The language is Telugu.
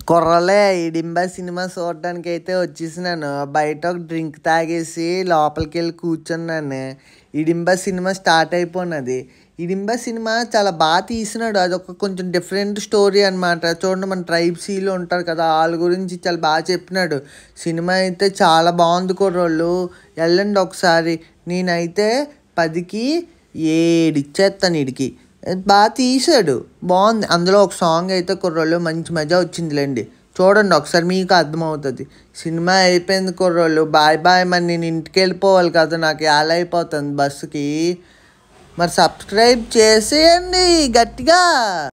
కుర్రలే ఇడింబా సినిమా చూడడానికి అయితే వచ్చేసినాను బయట ఒక డ్రింక్ తాగేసి లోపలికి వెళ్ళి కూర్చున్నాను ఇడింబా సినిమా స్టార్ట్ అయిపోయినది ఇడింబా సినిమా చాలా బాగా తీసినాడు అదొక కొంచెం డిఫరెంట్ స్టోరీ అనమాట చూడండి మన ట్రైబ్సీలో ఉంటారు కదా వాళ్ళ గురించి చాలా బాగా చెప్పినాడు సినిమా అయితే చాలా బాగుంది కుర్రోళ్ళు వెళ్ళండి ఒకసారి నేనైతే పదికి ఏడు ఇచ్చేస్తాను వీడికి బాగా తీసాడు బాగుంది అందులో ఒక సాంగ్ అయితే కుర్రోళ్ళు మంచి మజా వచ్చిందిలేండి చూడండి ఒకసారి మీకు అర్థమవుతుంది సినిమా అయిపోయింది కుర్రోళ్ళు బాయ్ బాయ్ మరి నేను ఇంటికి వెళ్ళిపోవాలి కదా నాకు ఎలా అయిపోతుంది బస్సుకి మరి సబ్స్క్రైబ్ చేసేయండి గట్టిగా